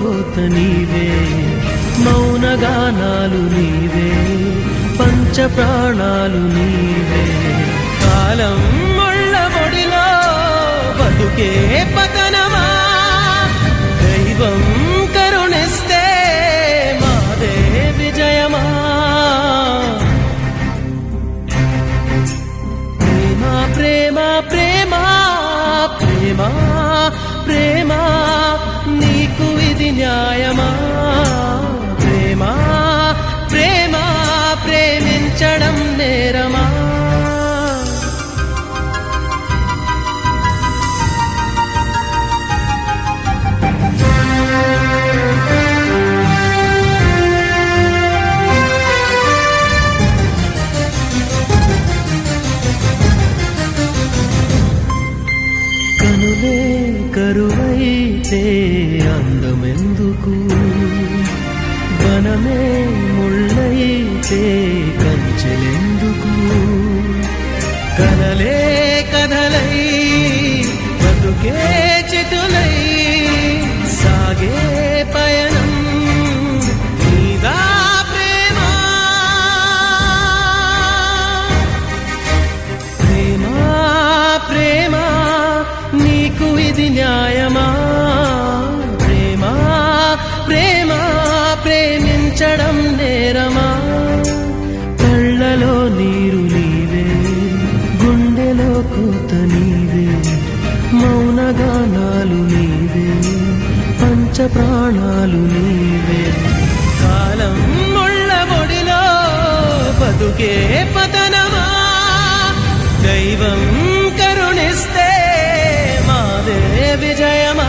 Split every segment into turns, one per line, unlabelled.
కోత నీవే మౌనగానాలు నీవే పంచ ప్రాణాలు నీవే కాలం ముళ్ళ మొడిలో బతుకే పతనమా దైవం కరుణిస్తే మాదే విజయమా ప్రేమ ప్రేమ ప్రేమ ప్రేమ ప్రేమ నీకు ఇది న్యాయమా ప్రేమ ప్రేమ ప్రేమించడం నేరమా కనులే కరువైతే అందమెందుకు వనమే ముళ్ళైతే కంచెలెందుకు కనలే కథలై బతుకే చితులై సాగే పయనం నీదా ప్రేమ ప్రేమ ప్రేమ నీకు ఇది న్యాయమా ప్రేమ ప్రేమ ప్రేమించడం నేరమా కళ్ళలో నీరు నీవే గుండెలో కూత నీవే మౌనగానాలు నీవే పంచ ప్రాణాలు నీవే కాలం ముళ్ళ ఒడిలో బతుకే పతనమా దైవం కరుణిస్తే మాదే విజయమా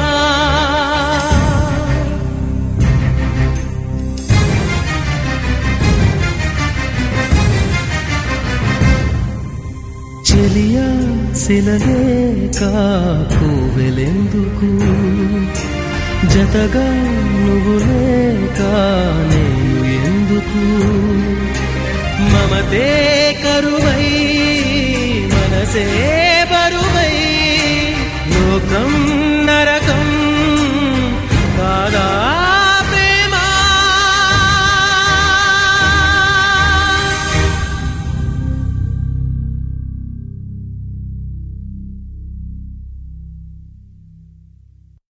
చెలియా శిలలే కాకువెలెందుకు జతగా నువ్వు లేక నేను ఎందుకు మమతే కరువై మనసే బరువై లోకం